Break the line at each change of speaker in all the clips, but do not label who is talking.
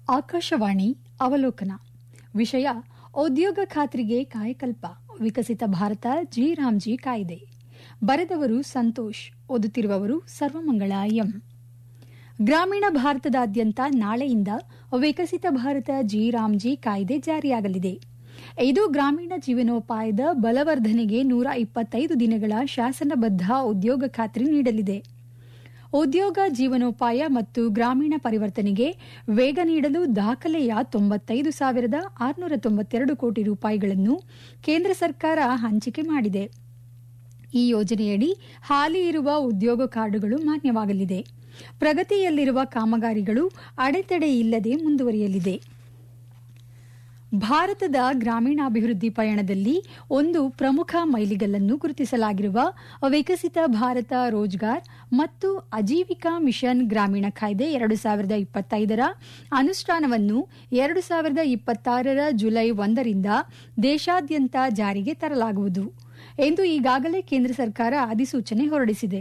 ಆಕಾಶವಾಣಿ ಅವಲೋಕನ ವಿಷಯ ಉದ್ಯೋಗ ಖಾತ್ರಿಗೆ ಕಾಯಕಲ್ಪ ವಿಕಸಿತ ಭಾರತ ಜಿ ರಾಮ್ಜಿ ಕಾಯ್ದೆ ಬರೆದವರು ಸಂತೋಷ್ ಓದುತ್ತಿರುವವರು ಸರ್ವಮಂಗಳ ಎಂ ಗ್ರಾಮೀಣ ಭಾರತದಾದ್ಯಂತ ನಾಳೆಯಿಂದ ವಿಕಸಿತ ಭಾರತ ಜಿ ರಾಮ್ಜಿ ಕಾಯ್ದೆ ಜಾರಿಯಾಗಲಿದೆ ಇದು ಗ್ರಾಮೀಣ ಜೀವನೋಪಾಯದ ಬಲವರ್ಧನೆಗೆ ನೂರ ಇಪ್ಪತ್ತೈದು ದಿನಗಳ ಶಾಸನಬದ್ಧ ಉದ್ಯೋಗ ಖಾತ್ರಿ ನೀಡಲಿದೆ ಉದ್ಯೋಗ ಜೀವನೋಪಾಯ ಮತ್ತು ಗ್ರಾಮೀಣ ಪರಿವರ್ತನೆಗೆ ವೇಗ ನೀಡಲು ದಾಖಲೆಯ ತೊಂಬತ್ತೈದು ಸಾವಿರದ ಆರುನೂರ ತೊಂಬತ್ತೆರಡು ಕೋಟಿ ರೂಪಾಯಿಗಳನ್ನು ಕೇಂದ್ರ ಸರ್ಕಾರ ಹಂಚಿಕೆ ಮಾಡಿದೆ ಈ ಯೋಜನೆಯಡಿ ಹಾಲಿ ಇರುವ ಉದ್ಯೋಗ ಕಾರ್ಡುಗಳು ಮಾನ್ಯವಾಗಲಿದೆ ಪ್ರಗತಿಯಲ್ಲಿರುವ ಕಾಮಗಾರಿಗಳು ಅಡೆತಡೆ ಇಲ್ಲದೆ ಮುಂದುವರಿಯಲಿದೆ ಭಾರತದ ಗ್ರಾಮೀಣಾಭಿವೃದ್ಧಿ ಪಯಣದಲ್ಲಿ ಒಂದು ಪ್ರಮುಖ ಮೈಲಿಗಲ್ಲನ್ನು ಗುರುತಿಸಲಾಗಿರುವ ವಿಕಸಿತ ಭಾರತ ರೋಜ್ಗಾರ್ ಮತ್ತು ಅಜೀವಿಕಾ ಮಿಷನ್ ಗ್ರಾಮೀಣ ಕಾಯ್ದೆ ಎರಡು ಸಾವಿರದ ಇಪ್ಪತ್ತೈದರ ಅನುಷ್ಠಾನವನ್ನು ಎರಡು ಸಾವಿರದ ಇಪ್ಪತ್ತಾರರ ಜುಲೈ ಒಂದರಿಂದ ದೇಶಾದ್ಯಂತ ಜಾರಿಗೆ ತರಲಾಗುವುದು ಎಂದು ಈಗಾಗಲೇ ಕೇಂದ್ರ ಸರ್ಕಾರ ಅಧಿಸೂಚನೆ ಹೊರಡಿಸಿದೆ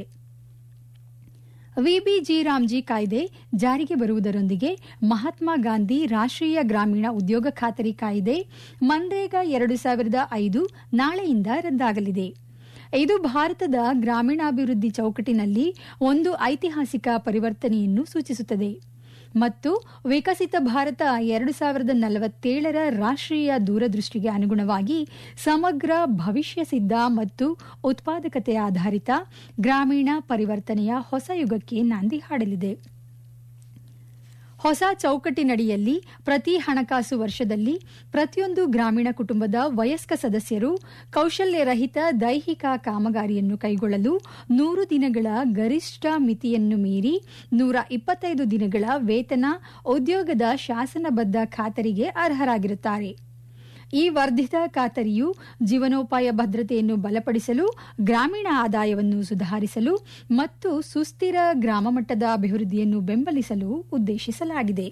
ವಿಬಿಜಿ ರಾಮ್ಜಿ ಕಾಯ್ದೆ ಜಾರಿಗೆ ಬರುವುದರೊಂದಿಗೆ ಮಹಾತ್ಮ ಗಾಂಧಿ ರಾಷ್ಟ್ರೀಯ ಗ್ರಾಮೀಣ ಉದ್ಯೋಗ ಖಾತರಿ ಕಾಯ್ದೆ ಮನ್ರೇಗಾ ಎರಡು ಸಾವಿರದ ಐದು ನಾಳೆಯಿಂದ ರದ್ದಾಗಲಿದೆ ಇದು ಭಾರತದ ಗ್ರಾಮೀಣಾಭಿವೃದ್ಧಿ ಚೌಕಟ್ಟಿನಲ್ಲಿ ಒಂದು ಐತಿಹಾಸಿಕ ಪರಿವರ್ತನೆಯನ್ನು ಸೂಚಿಸುತ್ತದೆ ಮತ್ತು ವಿಕಸಿತ ಭಾರತ ಎರಡು ಸಾವಿರದ ನಲವತ್ತೇಳರ ರಾಷ್ಟ್ರೀಯ ದೂರದೃಷ್ಟಿಗೆ ಅನುಗುಣವಾಗಿ ಸಮಗ್ರ ಭವಿಷ್ಯ ಸಿದ್ಧ ಮತ್ತು ಉತ್ಪಾದಕತೆ ಆಧಾರಿತ ಗ್ರಾಮೀಣ ಪರಿವರ್ತನೆಯ ಹೊಸ ಯುಗಕ್ಕೆ ನಾಂದಿ ಹಾಡಲಿದೆ ಹೊಸ ಚೌಕಟ್ಟಿನಡಿಯಲ್ಲಿ ಪ್ರತಿ ಹಣಕಾಸು ವರ್ಷದಲ್ಲಿ ಪ್ರತಿಯೊಂದು ಗ್ರಾಮೀಣ ಕುಟುಂಬದ ವಯಸ್ಕ ಸದಸ್ಯರು ಕೌಶಲ್ಯರಹಿತ ದೈಹಿಕ ಕಾಮಗಾರಿಯನ್ನು ಕೈಗೊಳ್ಳಲು ನೂರು ದಿನಗಳ ಗರಿಷ್ಠ ಮಿತಿಯನ್ನು ಮೀರಿ ನೂರ ಇಪ್ಪತ್ತೈದು ದಿನಗಳ ವೇತನ ಉದ್ಯೋಗದ ಶಾಸನಬದ್ಧ ಖಾತರಿಗೆ ಅರ್ಹರಾಗಿರುತ್ತಾರೆ ಈ ವರ್ಧಿತ ಖಾತರಿಯು ಜೀವನೋಪಾಯ ಭದ್ರತೆಯನ್ನು ಬಲಪಡಿಸಲು ಗ್ರಾಮೀಣ ಆದಾಯವನ್ನು ಸುಧಾರಿಸಲು ಮತ್ತು ಸುಸ್ಥಿರ ಗ್ರಾಮ ಮಟ್ಟದ ಅಭಿವೃದ್ಧಿಯನ್ನು ಬೆಂಬಲಿಸಲು ಉದ್ದೇಶಿಸಲಾಗಿದೆ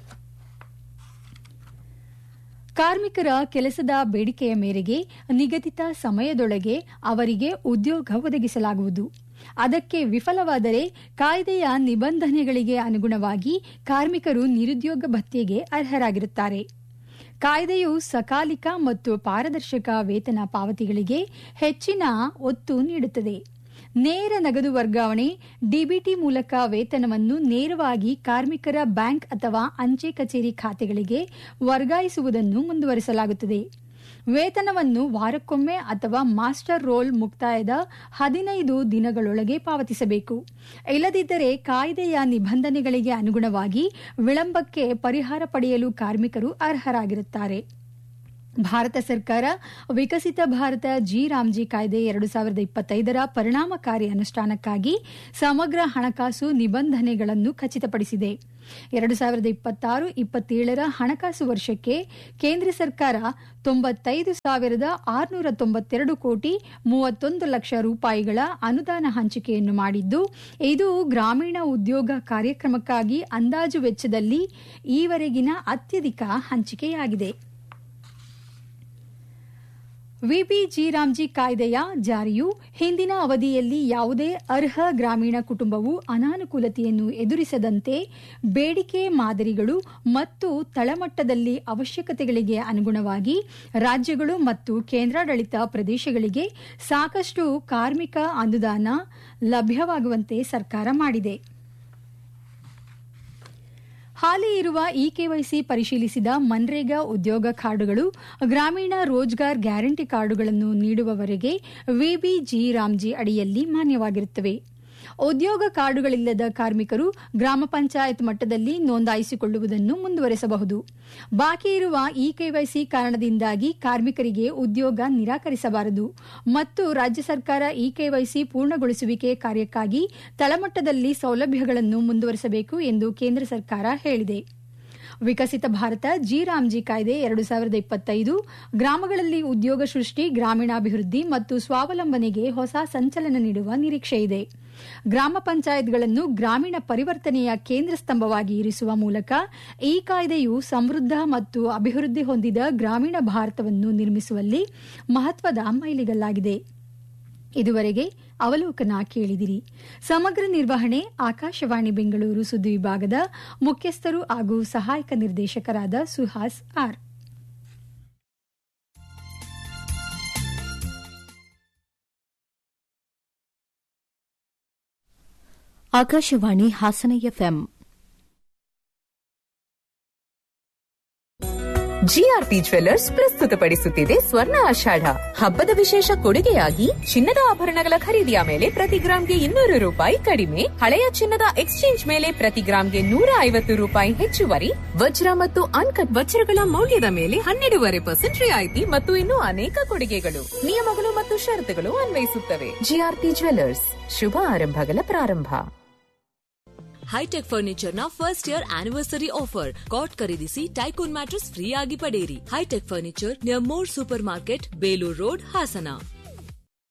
ಕಾರ್ಮಿಕರ ಕೆಲಸದ ಬೇಡಿಕೆಯ ಮೇರೆಗೆ ನಿಗದಿತ ಸಮಯದೊಳಗೆ ಅವರಿಗೆ ಉದ್ಯೋಗ ಒದಗಿಸಲಾಗುವುದು ಅದಕ್ಕೆ ವಿಫಲವಾದರೆ ಕಾಯ್ದೆಯ ನಿಬಂಧನೆಗಳಿಗೆ ಅನುಗುಣವಾಗಿ ಕಾರ್ಮಿಕರು ನಿರುದ್ಯೋಗ ಭತ್ಯೆಗೆ ಅರ್ಹರಾಗಿರುತ್ತಾರೆ ಕಾಯ್ದೆಯು ಸಕಾಲಿಕ ಮತ್ತು ಪಾರದರ್ಶಕ ವೇತನ ಪಾವತಿಗಳಿಗೆ ಹೆಚ್ಚಿನ ಒತ್ತು ನೀಡುತ್ತದೆ ನೇರ ನಗದು ವರ್ಗಾವಣೆ ಡಿಬಿಟಿ ಮೂಲಕ ವೇತನವನ್ನು ನೇರವಾಗಿ ಕಾರ್ಮಿಕರ ಬ್ಯಾಂಕ್ ಅಥವಾ ಅಂಚೆ ಕಚೇರಿ ಖಾತೆಗಳಿಗೆ ವರ್ಗಾಯಿಸುವುದನ್ನು ಮುಂದುವರಿಸಲಾಗುತ್ತದೆ ವೇತನವನ್ನು ವಾರಕ್ಕೊಮ್ಮೆ ಅಥವಾ ಮಾಸ್ಟರ್ ರೋಲ್ ಮುಕ್ತಾಯದ ಹದಿನೈದು ದಿನಗಳೊಳಗೆ ಪಾವತಿಸಬೇಕು ಇಲ್ಲದಿದ್ದರೆ ಕಾಯ್ದೆಯ ನಿಬಂಧನೆಗಳಿಗೆ ಅನುಗುಣವಾಗಿ ವಿಳಂಬಕ್ಕೆ ಪರಿಹಾರ ಪಡೆಯಲು ಕಾರ್ಮಿಕರು ಅರ್ಹರಾಗಿರುತ್ತಾರೆ ಭಾರತ ಸರ್ಕಾರ ವಿಕಸಿತ ಭಾರತ ಜಿ ರಾಮ್ಜಿ ಕಾಯ್ದೆ ಎರಡು ಸಾವಿರದ ಇಪ್ಪತ್ತೈದರ ಪರಿಣಾಮಕಾರಿ ಅನುಷ್ಠಾನಕ್ಕಾಗಿ ಸಮಗ್ರ ಹಣಕಾಸು ನಿಬಂಧನೆಗಳನ್ನು ಖಚಿತಪಡಿಸಿದೆ ಎರಡು ಸಾವಿರದ ಇಪ್ಪತ್ತಾರು ಇಪ್ಪತ್ತೇಳರ ಹಣಕಾಸು ವರ್ಷಕ್ಕೆ ಕೇಂದ್ರ ಸರ್ಕಾರ ತೊಂಬತ್ತೈದು ಸಾವಿರದ ಆರುನೂರ ತೊಂಬತ್ತೆರಡು ಕೋಟಿ ಮೂವತ್ತೊಂದು ಲಕ್ಷ ರೂಪಾಯಿಗಳ ಅನುದಾನ ಹಂಚಿಕೆಯನ್ನು ಮಾಡಿದ್ದು ಇದು ಗ್ರಾಮೀಣ ಉದ್ಯೋಗ ಕಾರ್ಯಕ್ರಮಕ್ಕಾಗಿ ಅಂದಾಜು ವೆಚ್ಚದಲ್ಲಿ ಈವರೆಗಿನ ಅತ್ಯಧಿಕ ಹಂಚಿಕೆಯಾಗಿದೆ ವಿಬಿಜಿ ರಾಮ್ಜಿ ಕಾಯ್ದೆಯ ಜಾರಿಯು ಹಿಂದಿನ ಅವಧಿಯಲ್ಲಿ ಯಾವುದೇ ಅರ್ಹ ಗ್ರಾಮೀಣ ಕುಟುಂಬವು ಅನಾನುಕೂಲತೆಯನ್ನು ಎದುರಿಸದಂತೆ ಬೇಡಿಕೆ ಮಾದರಿಗಳು ಮತ್ತು ತಳಮಟ್ಟದಲ್ಲಿ ಅವಶ್ಯಕತೆಗಳಿಗೆ ಅನುಗುಣವಾಗಿ ರಾಜ್ಯಗಳು ಮತ್ತು ಕೇಂದ್ರಾಡಳಿತ ಪ್ರದೇಶಗಳಿಗೆ ಸಾಕಷ್ಟು ಕಾರ್ಮಿಕ ಅನುದಾನ ಲಭ್ಯವಾಗುವಂತೆ ಸರ್ಕಾರ ಮಾಡಿದೆ ಹಾಲಿ ಇರುವ ಇ ಕೆವೈಸಿ ಪರಿಶೀಲಿಸಿದ ಮನ್ರೇಗಾ ಉದ್ಯೋಗ ಕಾರ್ಡುಗಳು ಗ್ರಾಮೀಣ ರೋಜ್ಗಾರ್ ಗ್ಯಾರಂಟಿ ಕಾರ್ಡುಗಳನ್ನು ನೀಡುವವರೆಗೆ ವಿಬಿಜಿ ರಾಮ್ಜಿ ಅಡಿಯಲ್ಲಿ ಮಾನ್ಯವಾಗಿರುತ್ತವೆ ಉದ್ಯೋಗ ಕಾರ್ಡುಗಳಿಲ್ಲದ ಕಾರ್ಮಿಕರು ಗ್ರಾಮ ಪಂಚಾಯತ್ ಮಟ್ಟದಲ್ಲಿ ನೋಂದಾಯಿಸಿಕೊಳ್ಳುವುದನ್ನು ಮುಂದುವರೆಸಬಹುದು ಬಾಕಿ ಇರುವ ಇ ಕೆವೈಸಿ ಕಾರಣದಿಂದಾಗಿ ಕಾರ್ಮಿಕರಿಗೆ ಉದ್ಯೋಗ ನಿರಾಕರಿಸಬಾರದು ಮತ್ತು ರಾಜ್ಯ ಸರ್ಕಾರ ಇ ಕೆವೈಸಿ ಪೂರ್ಣಗೊಳಿಸುವಿಕೆ ಕಾರ್ಯಕ್ಕಾಗಿ ತಳಮಟ್ಟದಲ್ಲಿ ಸೌಲಭ್ಯಗಳನ್ನು ಮುಂದುವರೆಸಬೇಕು ಎಂದು ಕೇಂದ್ರ ಸರ್ಕಾರ ಹೇಳಿದೆ ವಿಕಸಿತ ಭಾರತ ಜಿ ರಾಮ್ಜಿ ಕಾಯ್ದೆ ಎರಡು ಸಾವಿರದ ಇಪ್ಪತ್ತೈದು ಗ್ರಾಮಗಳಲ್ಲಿ ಉದ್ಯೋಗ ಸೃಷ್ಟಿ ಗ್ರಾಮೀಣಾಭಿವೃದ್ಧಿ ಮತ್ತು ಸ್ವಾವಲಂಬನೆಗೆ ಹೊಸ ಸಂಚಲನ ನೀಡುವ ನಿರೀಕ್ಷೆಯಿದೆ ಗ್ರಾಮ ಪಂಚಾಯತ್ಗಳನ್ನು ಗ್ರಾಮೀಣ ಪರಿವರ್ತನೆಯ ಕೇಂದ್ರ ಸ್ತಂಭವಾಗಿ ಇರಿಸುವ ಮೂಲಕ ಈ ಕಾಯ್ದೆಯು ಸಮೃದ್ಧ ಮತ್ತು ಅಭಿವೃದ್ಧಿ ಹೊಂದಿದ ಗ್ರಾಮೀಣ ಭಾರತವನ್ನು ನಿರ್ಮಿಸುವಲ್ಲಿ ಮಹತ್ವದ ಮೈಲಿಗಲ್ಲಾಗಿದೆ ಇದುವರೆಗೆ ಅವಲೋಕನ ಕೇಳಿದಿರಿ ಸಮಗ್ರ ನಿರ್ವಹಣೆ ಆಕಾಶವಾಣಿ ಬೆಂಗಳೂರು ಸುದ್ದಿ ವಿಭಾಗದ ಮುಖ್ಯಸ್ಥರು ಹಾಗೂ ಸಹಾಯಕ ನಿರ್ದೇಶಕರಾದ Suhas R
Akashvani Hassan FM
GRP jewellers ಪ್ರಸ್ತುತಪಡಿಸುತ್ತಿದೆ ಸ್ವರ್ಣ ಆಷಾಢ ಹಬ್ಬದ ವಿಶೇಷ ಕೊಡುಗೆಯಾಗಿ ಚಿನ್ನದ ಆಭರಣಗಳ ಖರೀದಿಯ ಮೇಲೆ ಪ್ರತಿ ಗ್ರಾಂಗೆ ಇನ್ನೂರು ರೂಪಾಯಿ ಕಡಿಮೆ ಹಳೆಯ ಚಿನ್ನದ ಎಕ್ಸ್ಚೇಂಜ್ ಮೇಲೆ ಪ್ರತಿ ಗ್ರಾಂಗೆ ನೂರ ಐವತ್ತು ರೂಪಾಯಿ ಹೆಚ್ಚುವರಿ ವಜ್ರ ಮತ್ತು ಅನ್ಕಟ್ ವಜ್ರಗಳ ಮೌಲ್ಯದ ಮೇಲೆ ಹನ್ನೆರಡೂವರೆ ಪರ್ಸೆಂಟ್ ರಿಯಾಯಿತಿ ಮತ್ತು ಇನ್ನೂ ಅನೇಕ ಕೊಡುಗೆಗಳು ನಿಯಮಗಳು ಮತ್ತು ಷರತ್ತುಗಳು ಅನ್ವಯಿಸುತ್ತವೆ ಜಿಆರ್ಪಿ ಜ್ವೆಲ್ಲರ್ಸ್ ಶುಭ ಆರಂಭಗಳ ಪ್ರಾರಂಭ
ಹೈಟೆಕ್ ಫರ್ನಿಚರ್ ನ first year anniversary offer cot ಖರೀದಿಸಿ ಟೈಕೋನ್ ಮ್ಯಾಟ್ರೆಸ್ ಫ್ರೀ ಆಗಿ ಪಡೆಯಿರಿ hitech furniture near More super market Belur road Hassan